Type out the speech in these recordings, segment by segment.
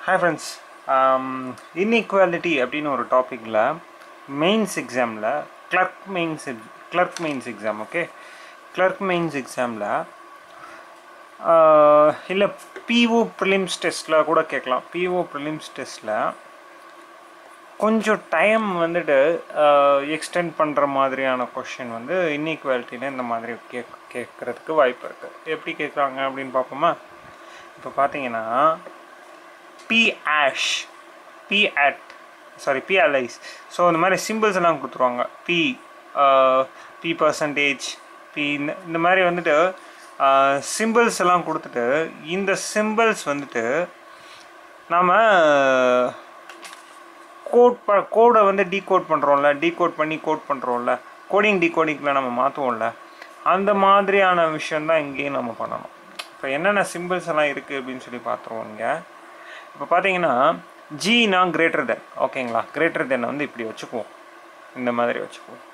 hi friends inequality அப்படின்னு ஒரு டாப்பிக்கில் மெயின்ஸ் எக்ஸாமில் clerk mains clerk mains exam okay clerk mains எக்ஸாமில் இல்லை பிஓ ப்ரிலிம்ஸ் டெஸ்ட்டில் கூட கேட்கலாம் பிஓ ப்ரிலிம்ஸ் டெஸ்ட்டில் கொஞ்சம் டைம் வந்துட்டு எக்ஸ்டெண்ட் பண்ணுற மாதிரியான கொஷின் வந்து இன்இக்வாலிட்டியில் இந்த மாதிரி கேக் கேட்குறதுக்கு வாய்ப்பு இருக்குது எப்படி கேட்குறாங்க அப்படின்னு பார்ப்போமா இப்போ பார்த்தீங்கன்னா P hash P at sorry P alias so இந்த மாதிரி சிம்பிள்ஸ் எல்லாம் கொடுத்துருவாங்க பி பி பர்சன்டேஜ் பி இந்த இந்த மாதிரி வந்துட்டு சிம்பிள்ஸ் எல்லாம் கொடுத்துட்டு இந்த சிம்பிள்ஸ் வந்துட்டு நாம் கோட் ப கோடை வந்து டீகோட் பண்ணுறோம்ல டீகோட் பண்ணி கோட் பண்ணுறோம்ல கோடிங் டீகோடிங்கில் நம்ம மாற்றுவோம்ல அந்த மாதிரியான விஷயந்தான் இங்கேயும் நம்ம பண்ணணும் இப்போ என்னென்ன சிம்பிள்ஸ் எல்லாம் இருக்குது அப்படின்னு சொல்லி பார்த்துருவோம் இங்கே இப்போ பார்த்தீங்கன்னா ஜினா கிரேட்டர் தென் ஓகேங்களா கிரேட்டர் தென் வந்து இப்படி வச்சுக்குவோம் இந்த மாதிரி வச்சுக்குவோம்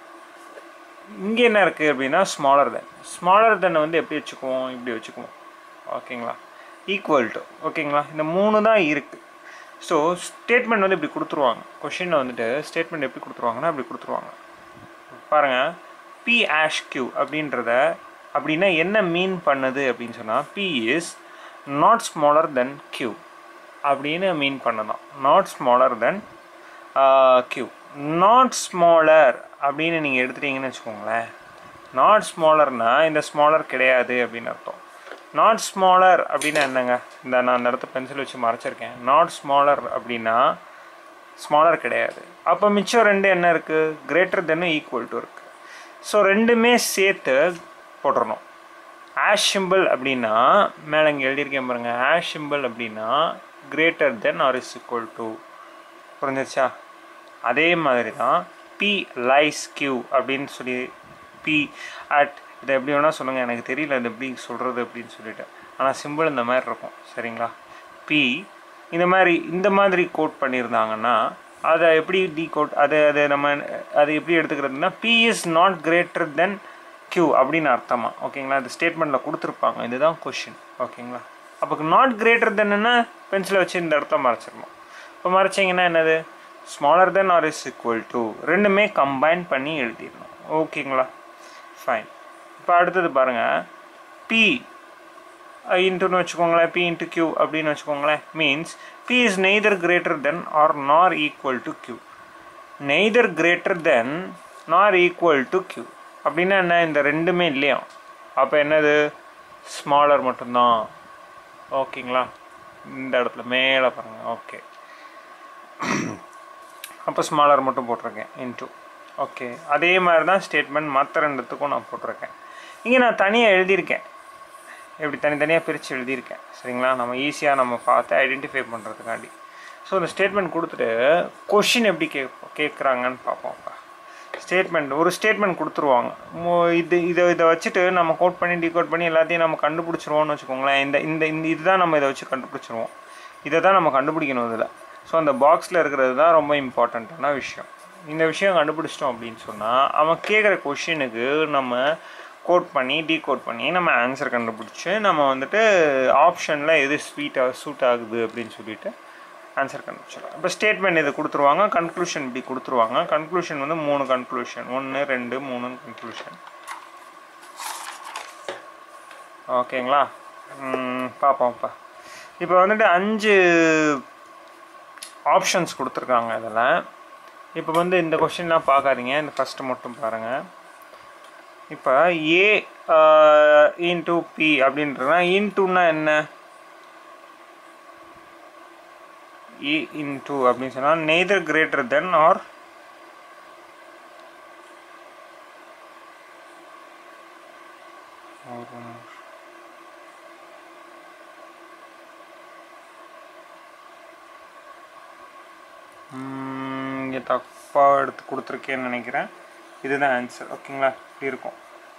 இங்கே என்ன இருக்குது அப்படின்னா ஸ்மாலர் தென் ஸ்மாலர் தென்னை வந்து எப்படி வச்சுக்குவோம் இப்படி வச்சுக்குவோம் ஓகேங்களா ஈக்குவல் டு ஓகேங்களா இந்த மூணு தான் இருக்குது ஸோ ஸ்டேட்மெண்ட் வந்து இப்படி கொடுத்துருவாங்க கொஷினில் வந்துட்டு ஸ்டேட்மெண்ட் எப்படி கொடுத்துருவாங்கன்னா இப்படி கொடுத்துருவாங்க பாருங்கள் பி ஆஷ் கியூ அப்படின்றத அப்படின்னா என்ன மீன் பண்ணுது அப்படின்னு சொன்னால் P is not smaller than Q அப்படின்னு மீன் பண்ணலாம் not smaller than Q not smaller அப்படின்னு நீங்கள் எடுத்துட்டீங்கன்னு வச்சுக்கோங்களேன் நாட் ஸ்மாலர்னா இந்த ஸ்மாலர் கிடையாது அப்படின்னு அர்த்தம் நாட் ஸ்மாலர் அப்படின்னா என்னங்க இந்த நான் அந்த இடத்த பென்சில் வச்சு மறைச்சிருக்கேன் நாட் ஸ்மாலர் அப்படின்னா ஸ்மாலர் கிடையாது அப்போ மிச்சம் ரெண்டு என்ன இருக்குது கிரேட்டர் தென்னு ஈக்குவல் டு இருக்குது ஸோ ரெண்டுமே சேர்த்து போட்டுறணும் ஆஷ் சிம்பிள் அப்படின்னா மேலே இங்கே எழுதியிருக்கேன் பாருங்கள் ஆஷ் சிம்பிள் அப்படின்னா greater than or is equal to புரிஞ்சிருச்சா அதே மாதிரி தான் பி லைஸ் கியூ அப்படின்னு சொல்லி பி அட் இதை எப்படி வேணால் சொல்லுங்கள் எனக்கு தெரியல இது எப்படி சொல்கிறது அப்படின்னு சொல்லிட்டு ஆனால் சிம்பிள் இந்த மாதிரி இருக்கும் சரிங்களா பி இந்த மாதிரி இந்த மாதிரி கோட் பண்ணியிருந்தாங்கன்னா அதை எப்படி டீ கோட் அதை அதை நம்ம அதை எப்படி எடுத்துக்கிறதுனா P is not greater than Q அப்படின்னு அர்த்தமா ஓகேங்களா இந்த ஸ்டேட்மெண்ட்டில் கொடுத்துருப்பாங்க இதுதான் கொஷின் ஓகேங்களா அப்போ நாட் கிரேட்டர் தென்னுன்னா பென்சிலை வச்சு இந்த இடத்த மறைச்சிடணும் இப்போ மறைச்சிங்கன்னா என்னது smaller than or is equal to ரெண்டுமே கம்பைன் பண்ணி எழுதிடணும் ஓகேங்களா ஃபைன் இப்போ அடுத்தது பாருங்கள் பி இன்ட்டுன்னு வச்சுக்கோங்களேன் பி இன்ட்டு கியூ அப்படின்னு வச்சுக்கோங்களேன் means P is neither greater than or nor equal to Q neither greater than nor equal to Q அப்படின்னா என்ன இந்த ரெண்டுமே இல்லையா அப்போ என்னது ஸ்மாலர் மட்டும்தான் ஓகேங்களா இந்த இடத்துல மேலே பாருங்கள் ஓகே அப்போ ஸ்மாலர் மட்டும் போட்டிருக்கேன் இன்ட்டு ஓகே அதே மாதிரி தான் ஸ்டேட்மெண்ட் மற்ற ரெண்டுத்துக்கும் நான் போட்டிருக்கேன் இங்கே நான் தனியாக எழுதியிருக்கேன் எப்படி தனித்தனியாக பிரித்து எழுதியிருக்கேன் சரிங்களா நம்ம ஈஸியாக நம்ம பார்த்து ஐடென்டிஃபை பண்ணுறதுக்காண்டி ஸோ இந்த ஸ்டேட்மெண்ட் கொடுத்துட்டு கொஷின் எப்படி கே கேட்குறாங்கன்னு பார்ப்போம்ப்பா ஸ்டேட்மெண்ட் ஒரு ஸ்டேட்மெண்ட் கொடுத்துருவாங்க இது இதை இதை வச்சுட்டு நம்ம கோட் பண்ணி டிகோட் பண்ணி எல்லாத்தையும் நம்ம கண்டுபிடிச்சிருவோம்னு வச்சுக்கோங்களேன் இந்த இந்த இந்த இதுதான் நம்ம இதை வச்சு கண்டுபிடிச்சிருவோம் இதை தான் நம்ம கண்டுபிடிக்கணும் இதில் ஸோ அந்த பாக்ஸில் இருக்கிறது தான் ரொம்ப இம்பார்ட்டண்ட்டான விஷயம் இந்த விஷயம் கண்டுபிடிச்சிட்டோம் அப்படின்னு சொன்னால் அவன் கேட்குற கொஷினுக்கு நம்ம கோட் பண்ணி டீகோட் பண்ணி நம்ம ஆன்சர் கண்டுபிடிச்சி நம்ம வந்துட்டு ஆப்ஷனில் எது ஸ்வீட்டாக சூட் ஆகுது அப்படின்னு சொல்லிட்டு ஆன்சர் கண்டுபிடிச்சிடலாம் இப்போ ஸ்டேட்மெண்ட் இது கொடுத்துருவாங்க கன்க்ளூஷன் இப்படி கொடுத்துருவாங்க கன்க்ளூஷன் வந்து மூணு கன்க்ளூஷன் ஒன்று ரெண்டு மூணு கன்க்ளூஷன் ஓகேங்களா பார்ப்போம்ப்பா இப்போ வந்துட்டு அஞ்சு ஆப்ஷன்ஸ் கொடுத்துருக்காங்க இதில் இப்போ வந்து இந்த கொஷின்லாம் பார்க்காதீங்க இந்த ஃபஸ்ட்டு மட்டும் பாருங்கள் இப்போ ஏ இன்டூ பி அப்படின்றதுனா இன்டூன்னா என்ன இ இன்டூ அப்படின்னு சொன்னால் நெய்தர் கிரேட்டர் தென் ஆர் இங்கே தப்பாக எடுத்து கொடுத்துருக்கேன்னு நினைக்கிறேன் இதுதான் ஆன்சர் ஓகேங்களா இப்படி இருக்கும்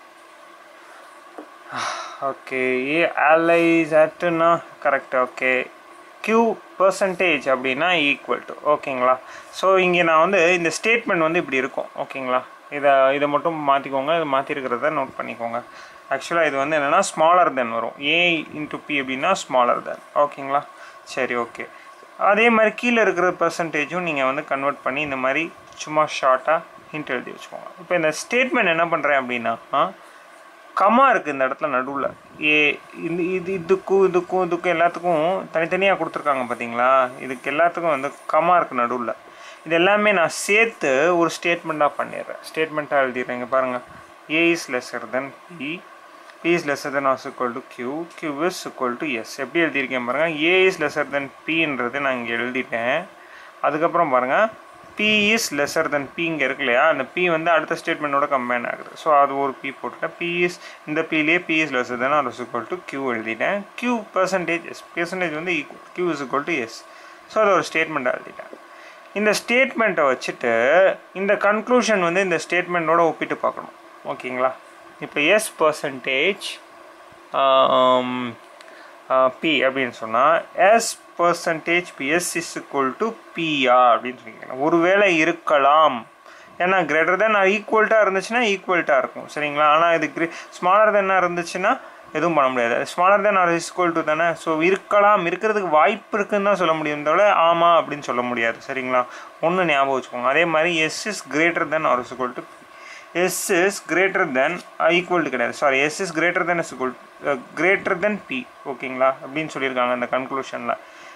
ஓகே ஏ அலைஸ் அட்டுன்னா கரெக்ட் ஓகே கியூ பர்சன்டேஜ் அப்படின்னா ஈக்குவல் டு ஓகேங்களா ஸோ இங்கே நான் வந்து இந்த ஸ்டேட்மெண்ட் வந்து இப்படி இருக்கும் ஓகேங்களா இதை இதை மட்டும் மாற்றிக்கோங்க இது மாற்றிருக்கிறத நோட் பண்ணிக்கோங்க ஆக்சுவலாக இது வந்து என்னென்னா ஸ்மாலர் தென் வரும் ஏ இன்ட்டு பி அப்படின்னா ஸ்மாலர் தென் ஓகேங்களா சரி ஓகே அதே மாதிரி கீழே இருக்கிற பர்சன்டேஜும் நீங்கள் வந்து கன்வெர்ட் பண்ணி இந்த மாதிரி சும்மா ஷார்ட்டாக ஹிண்ட் எழுதி வச்சுக்கோங்க இப்போ இந்த ஸ்டேட்மெண்ட் என்ன பண்ணுறேன் அப்படின்னா கமா இருக்குது இந்த இடத்துல நடுவில் ஏ இந்த இது இதுக்கும் இதுக்கும் இதுக்கும் எல்லாத்துக்கும் தனித்தனியாக கொடுத்துருக்காங்க பார்த்தீங்களா இதுக்கு எல்லாத்துக்கும் வந்து கமா இருக்குது நடுவில் இது எல்லாமே நான் சேர்த்து ஒரு ஸ்டேட்மெண்ட்டாக பண்ணிடுறேன் ஸ்டேட்மெண்ட்டாக எழுதிடுறேன் இங்கே பாருங்கள் A is lesser than B B is lesser than as equal to Q Q is equal to S எப்படி எழுதியிருக்கேன் பாருங்கள் ஏ இஸ் லெஸர் தென் பின்றது நான் இங்கே எழுதிட்டேன் அதுக்கப்புறம் பாருங்கள் B is lesser than B இங்கே இருக்கு இல்லையா அந்த பி வந்து அடுத்த ஸ்டேட்மெண்ட்டோட கம்பைன் ஆகுது ஸோ அது ஒரு பி போட்டுட்டேன் பி இஸ் இந்த பிலேயே B is lesser than or equal to Q எழுதிட்டேன் கியூ பர்சன்டேஜ் எஸ் பர்சன்டேஜ் வந்து Q is equal to S so அது ஒரு ஸ்டேட்மெண்ட்டாக எழுதிட்டேன் இந்த ஸ்டேட்மெண்ட்டை வச்சுட்டு இந்த கன்க்ளூஷன் வந்து இந்த ஸ்டேட்மெண்ட்டோட ஒப்பிட்டு பார்க்கணும் ஓகேங்களா இப்போ எஸ் பர்சன்டேஜ் பி அப்படின்னு சொன்னால் S percentage B S is equal to பிஆ அப்படின்னு சொல்லிக்கலாம் ஒருவேளை இருக்கலாம் ஏன்னா கிரேட்டர் தென் ஈக்குவல்ட்டாக இருந்துச்சுன்னா ஈக்குவல்ட்டாக இருக்கும் சரிங்களா ஆனால் இது கிரே ஸ்மாலர் தென்னாக இருந்துச்சுன்னா எதுவும் பண்ண முடியாது smaller than or equal to தானே ஸோ இருக்கலாம் இருக்கிறதுக்கு வாய்ப்பு இருக்குன்னு தான் சொல்ல முடியும் தவிர ஆமாம் அப்படின்னு சொல்ல முடியாது சரிங்களா ஒன்று ஞாபகம் வச்சுக்கோங்க அதே மாதிரி S is greater than or equal to S is greater than equal to கிடையாது sorry S is greater than is equal greater than B ஓகேங்களா அப்படின்னு சொல்லியிருக்காங்க அந்த கன்க்ளூஷனில்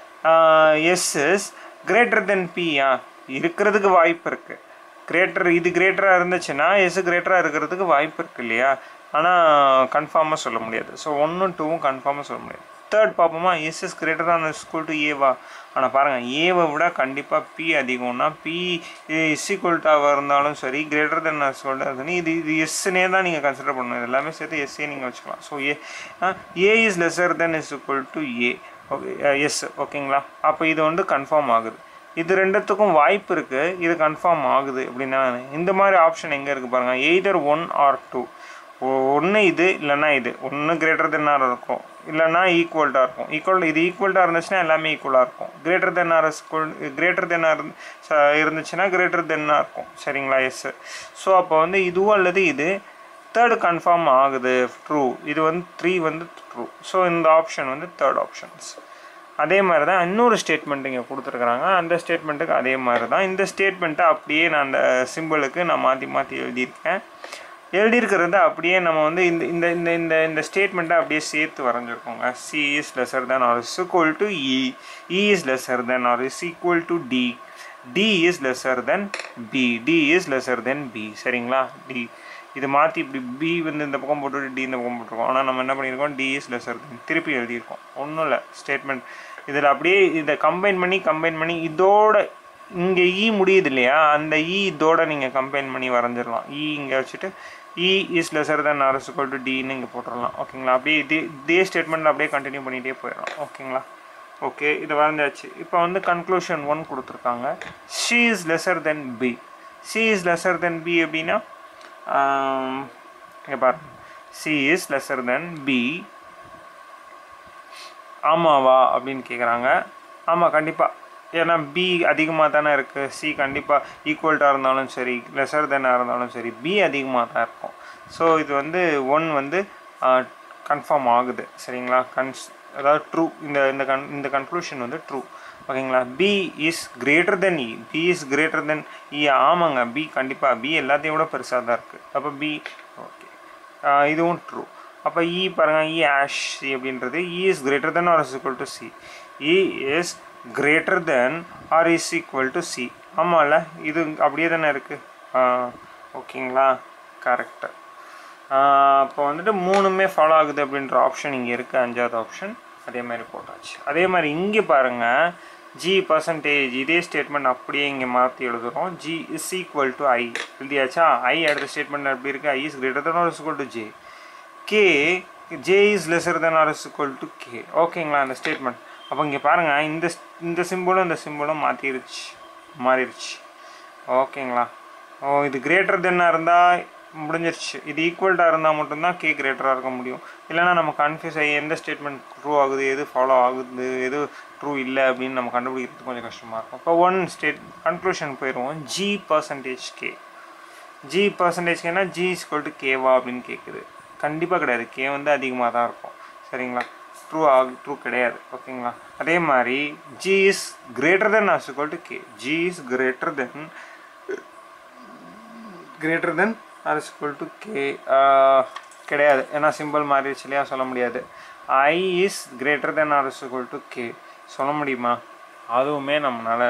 எஸ் இஸ் கிரேட்டர் தென் பியா இருக்கிறதுக்கு வாய்ப்பு இருக்குது கிரேட்டர் இது கிரேட்டராக இருந்துச்சுன்னா எஸ் கிரேட்டராக இருக்கிறதுக்கு வாய்ப்பு இருக்குது இல்லையா ஆனால் கன்ஃபார்மாக சொல்ல முடியாது ஸோ ஒன்றும் டூவும் கன்ஃபார்மாக சொல்ல முடியாது தேர்ட் பார்ப்போமா S is greater than equal to ஏவா ஆனால் பாருங்கள் ஏவை விட கண்டிப்பாக பி அதிகம்னா பி இஸ் ஈக்குவல்ட்டாக இருந்தாலும் சரி கிரேட்டர் தென் ஸ்கூல்ட்டாக இருந்தாலும் இது இது எஸ்னே தான் நீங்கள் கன்சிடர் பண்ணணும் இது எல்லாமே சேர்த்து எஸ்ஸே நீங்கள் வச்சுக்கலாம் so A A is lesser than is equal to A okay S ஓகேங்களா அப்போ இது வந்து கன்ஃபார்ம் ஆகுது இது ரெண்டுத்துக்கும் வாய்ப்பு இருக்குது இது கன்ஃபார்ம் ஆகுது அப்படின்னா இந்த மாதிரி ஆப்ஷன் எங்கே இருக்குது பாருங்கள் எய்தர் ஒன் ஆர் டூ ஒன்று இது இல்லைன்னா இது ஒன்று கிரேட்டர் தென்னாக இருக்கும் இல்லைன்னா ஈக்குவல்ட்டாக இருக்கும் ஈக்குவல் இது ஈக்குவல்ட்டாக இருந்துச்சுன்னா எல்லாமே ஈக்குவலாக இருக்கும் greater than or greater than இருந்துச்சுன்னா கிரேட்டர் தென்னாக இருக்கும் சரிங்களா எஸ் ஸோ அப்போ வந்து இதுவும் அல்லது இது தேர்டு கன்ஃபார்ம் ஆகுது ட்ரூ இது வந்து த்ரீ வந்து ட்ரூ ஸோ இந்த ஆப்ஷன் வந்து தேர்ட் ஆப்ஷன்ஸ் அதே மாதிரி தான் இன்னொரு ஸ்டேட்மெண்ட் இங்கே கொடுத்துருக்குறாங்க அந்த ஸ்டேட்மெண்ட்டுக்கு அதே மாதிரி தான் இந்த ஸ்டேட்மெண்ட்டை அப்படியே நான் அந்த சிம்பிளுக்கு நான் மாற்றி மாற்றி எழுதியிருக்கேன் எழுதியிருக்கிறத அப்படியே நம்ம வந்து இந்த இந்த இந்த இந்த இந்த ஸ்டேட்மெண்ட்டை அப்படியே சேர்த்து வரைஞ்சிருக்கோங்க C is lesser than or is equal to E E is lesser than or is equal to D D is lesser than B D is lesser than B சரிங்களா டி இது மாற்றி இப்படி பி வந்து இந்த பக்கம் போட்டு டி இந்த பக்கம் போட்டிருக்கோம் ஆனால் நம்ம என்ன பண்ணியிருக்கோம் டி இஸ் லெஸர் தென் திருப்பி எழுதியிருக்கோம் ஒன்றும் இல்லை ஸ்டேட்மெண்ட் இதில் அப்படியே இதை கம்பைன் பண்ணி கம்பைன் பண்ணி இதோட இங்கே இ முடியுது இல்லையா அந்த இ இதோட நீங்கள் கம்பைன் பண்ணி வரைஞ்சிடலாம் இ இங்கே வச்சுட்டு E is lesser than or equal to டின்னு இங்கே போட்டுடலாம் ஓகேங்களா அப்படியே இதே இதே ஸ்டேட்மெண்ட் அப்படியே கண்டினியூ பண்ணிகிட்டே போயிடலாம் ஓகேங்களா ஓகே இது வரைஞ்சாச்சு இப்போ வந்து கன்க்ளூஷன் ஒன் கொடுத்துருக்காங்க C is lesser than B C is lesser than B அப்படின்னா இங்கே பாருங்க C is lesser than B ஆமாவா அப்படின்னு கேட்குறாங்க ஆமாம் கண்டிப்பாக ஏன்னா பி அதிகமாக தானே இருக்குது சி கண்டிப்பாக ஈக்குவல்ட்டாக இருந்தாலும் சரி லெஸர் தென்னாக இருந்தாலும் சரி பி அதிகமாக தான் இருக்கும் ஸோ இது வந்து ஒன் வந்து கன்ஃபார்ம் ஆகுது சரிங்களா கன்ஸ் அதாவது ட்ரூ இந்த இந்த கன் இந்த கன்க்ளூஷன் வந்து ட்ரூ ஓகேங்களா B is greater than E B is greater than E ஆமாங்க பி கண்டிப்பாக பி எல்லாத்தையும் விட பெருசாக தான் இருக்குது அப்போ பி ஓகே இதுவும் ட்ரூ அப்போ இ பாருங்கள் இ ஆஷ் சி அப்படின்றது E is greater than or is equal to C E is greater than or is equal to C ஆமாம்ல இது அப்படியே தானே இருக்குது ஓகேங்களா கரெக்டு அப்போ வந்துட்டு மூணுமே ஃபாலோ ஆகுது அப்படின்ற ஆப்ஷன் இங்கே இருக்குது அஞ்சாவது ஆப்ஷன் அதே மாதிரி போட்டாச்சு அதே மாதிரி இங்கே பாருங்கள் ஜி பர்சன்டேஜ் இதே ஸ்டேட்மெண்ட் அப்படியே இங்கே மாற்றி எழுதுகிறோம் G is equal to I எழுதியாச்சா ஐ அடுத்த ஸ்டேட்மெண்ட் எப்படி இருக்குது I is greater than or is equal to J K J is lesser than or is equal to K ஓகேங்களா அந்த ஸ்டேட்மெண்ட் அப்போ இங்கே பாருங்கள் இந்த இந்த சிம்பிளும் இந்த சிம்பிளும் மாற்றிருச்சு மாறிடுச்சு ஓகேங்களா ஓ இது கிரேட்டர் தென்னாக இருந்தால் முடிஞ்சிருச்சு இது ஈக்குவல்ட்டாக இருந்தால் மட்டும்தான் கே கிரேட்டராக இருக்க முடியும் இல்லைனா நம்ம கன்ஃபியூஸ் ஆகி எந்த ஸ்டேட்மெண்ட் ட்ரூ ஆகுது எது ஃபாலோ ஆகுது எது ட்ரூ இல்லை அப்படின்னு நம்ம கண்டுபிடிக்கிறது கொஞ்சம் கஷ்டமாக இருக்கும் இப்போ ஒன் ஸ்டேட் கன்க்ளூஷன் போயிடுவோம் G percentage K G percentage கேனா ஜி இஸ்குவல் டு கேவா அப்படின்னு கேட்குது கண்டிப்பாக கிடையாது கே வந்து அதிகமாக தான் இருக்கும் சரிங்களா ட்ரூ ஆகு ட்ரூ கிடையாது ஓகேங்களா அதே மாதிரி G is greater than or equal to K G is greater than greater than or is equal to K கிடையாது ஏன்னா சிம்பிள் மாறிடுச்சு இல்லையா சொல்ல முடியாது I is greater than or is equal to K சொல்ல முடியுமா அதுவுமே நம்மளால்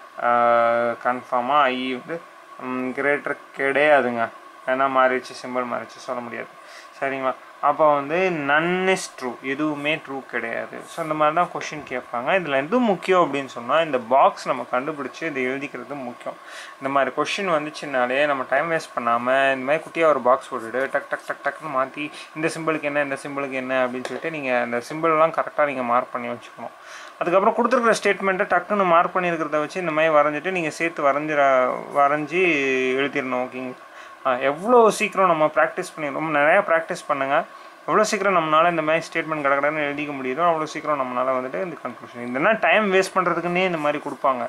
கன்ஃபார்மாக ஐ வந்து கிரேட்டர் கிடையாதுங்க ஏன்னா மாறிடுச்சு சிம்பிள் மாறிடுச்சு சொல்ல முடியாது சரிங்களா அப்போ வந்து நன் இஸ் ட்ரூ எதுவுமே ட்ரூ கிடையாது ஸோ இந்த மாதிரி தான் கொஷின் கேட்பாங்க இதில் எது முக்கியம் அப்படின்னு சொன்னால் இந்த பாக்ஸ் நம்ம கண்டுபிடிச்சி இதை எழுதிக்கிறது முக்கியம் இந்த மாதிரி கொஷின் வந்துச்சுனாலே நம்ம டைம் வேஸ்ட் பண்ணாமல் இந்த மாதிரி குட்டியாக ஒரு பாக்ஸ் போட்டுட்டு டக் டக் டக் டக்குன்னு மாற்றி இந்த சிம்பிளுக்கு என்ன இந்த சிம்பிளுக்கு என்ன அப்படின்னு சொல்லிட்டு நீங்கள் அந்த சிம்பிள்லாம் கரெக்டாக நீங்கள் மார்க் பண்ணி வச்சுக்கணும் அதுக்கப்புறம் கொடுத்துருக்குற ஸ்டேட்மெண்ட்டை டக்குன்னு மார்க் பண்ணியிருக்கிறத வச்சு இந்த மாதிரி வரைஞ்சிட்டு நீங்கள் சேர்த்து வரைஞ்சிட வரைஞ்சி எழுதிடணும் ஓகேங்களா எவ்வளோ சீக்கிரம் நம்ம ப்ராக்டிஸ் பண்ணி ரொம்ப நிறையா ப்ராக்டிஸ் பண்ணுங்கள் எவ்வளோ சீக்கிரம் நம்மளால் இந்த மாதிரி ஸ்டேட்மெண்ட் கடகடன்னு எழுதிக்க முடியுதோ அவ்வளோ சீக்கிரம் நம்மளால் வந்துட்டு இந்த கன்க்ளூஷன் இதெல்லாம் டைம் வேஸ்ட் பண்ணுறதுக்குன்னே இந்த மாதிரி கொடுப்பாங்க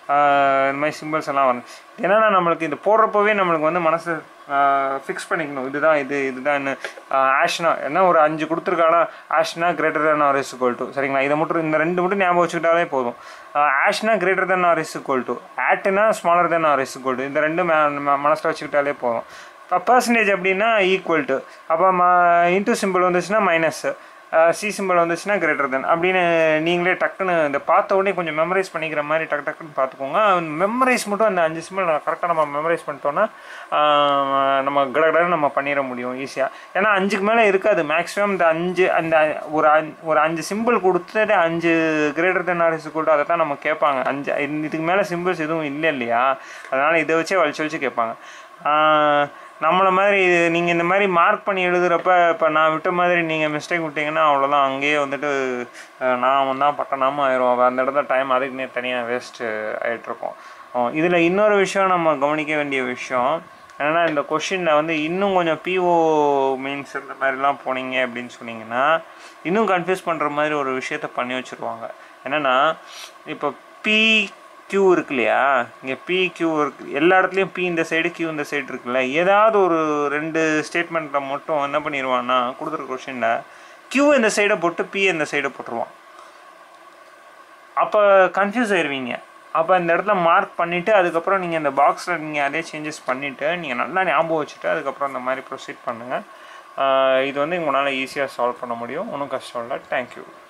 இந்த மாதிரி சிம்பிள்ஸ் எல்லாம் வரும் என்னன்னா நம்மளுக்கு இது போடுறப்பவே நம்மளுக்கு வந்து மனசு ஃபிக்ஸ் பண்ணிக்கணும் இதுதான் இது இதுதான் ஆஷ்னா என்ன ஒரு அஞ்சு கொடுத்துருக்கானா ஆஷ்னா greater than or is equal to சரிங்களா இதை மட்டும் இந்த ரெண்டு மட்டும் ஞாபகம் வச்சுக்கிட்டாலே போதும் ஆஷ்னா greater than or is equal to ஆட்னா smaller than or is equal to இந்த ரெண்டு மனசில் வச்சுக்கிட்டாலே போதும் இப்போ பர்சன்டேஜ் அப்படின்னா ஈக்குவல் டு அப்போ ம இன்டூ சிம்பிள் வந்துச்சுன்னா மைனஸ் சி சிம்பிள் வந்துச்சுன்னா கிரேட்டர் தென் அப்படின்னு நீங்களே டக்குன்னு இந்த பார்த்த உடனே கொஞ்சம் மெமரைஸ் பண்ணிக்கிற மாதிரி டக்கு டக்குன்னு பார்த்துக்கோங்க மெமரைஸ் மட்டும் அந்த அஞ்சு சிம்பிள் கரெக்டாக நம்ம மெமரைஸ் பண்ணிட்டோன்னா ஆஹ், நம்ம கடகடன்னு நம்ம பண்ணிட முடியும் ஈஸியாக ஏன்னா அஞ்சுக்கு மேலே இருக்காது மேக்ஸிமம் இந்த அஞ்சு அந்த ஒரு அஞ்- ஒரு அஞ்சு சிம்பிள் கொடுத்துட்டு அஞ்சு கிரேட்டர் தென் ஆர் இஸ் கூட அதை தான் நம்ம கேட்பாங்க அஞ்சு இதுக்கு மேலே சிம்பிள்ஸ் எதுவும் இல்லை இல்லையா அதனால் இதை வச்சே வலிச்சு வலிச்சு கேட்பாங்க ஆஹ், நம்மளை மாதிரி நீங்கள் இந்த மாதிரி மார்க் பண்ணி எழுதுகிறப்ப இப்போ நான் விட்ட மாதிரி நீங்கள் மிஸ்டேக் விட்டீங்கன்னா அவ்வளோதான் அங்கேயே வந்துட்டு அஹ், நான் தான் பட்டணாமல் ஆயிரும் அந்த இடத்துல டைம் அதுக்குன்னே தனியாக வேஸ்ட்டு ஆகிட்ருக்கோம் இதில் இன்னொரு விஷயம் நம்ம கவனிக்க வேண்டிய விஷயம் என்னன்னா இந்த கொஷினில் வந்து இன்னும் கொஞ்சம் பிஓ மீன்ஸ் இந்த மாதிரிலாம் போனீங்க அப்படின்னு சொன்னீங்கன்னா இன்னும் கன்ஃபியூஸ் பண்ணுற மாதிரி ஒரு விஷயத்த பண்ணி வச்சுருவாங்க என்னென்னா இப்போ பி கியூ இருக்கு இல்லையா இங்கே பி கியூ இருக்கு எல்லா இடத்துலையும் பி இந்த சைடு கியூ இந்த சைடு இருக்குல்ல ஏதாவது ஒரு ரெண்டு ஸ்டேட்மெண்ட்டில் மட்டும் என்ன பண்ணிடுவான்னா கொடுத்துருக்க கொஷினில் கியூ இந்த சைடை போட்டு பி இந்த சைடை போட்டுருவான் அப்போ கன்ஃபியூஸ் ஆயிடுவீங்க அப்போ இந்த இடத்துல மார்க் பண்ணிவிட்டு அதுக்கப்புறம் நீங்கள் இந்த பாக்ஸில் நீங்கள் அதே சேஞ்சஸ் பண்ணிவிட்டு நீங்கள் நல்லா ஞாபகம் வச்சுட்டு அதுக்கப்புறம் இந்த மாதிரி ப்ரொசீட் பண்ணுங்கள் இது வந்து உங்களால் ஈஸியாக சால்வ் பண்ண முடியும் ஒன்றும் கஷ்டம் இல்லை தேங்க்யூ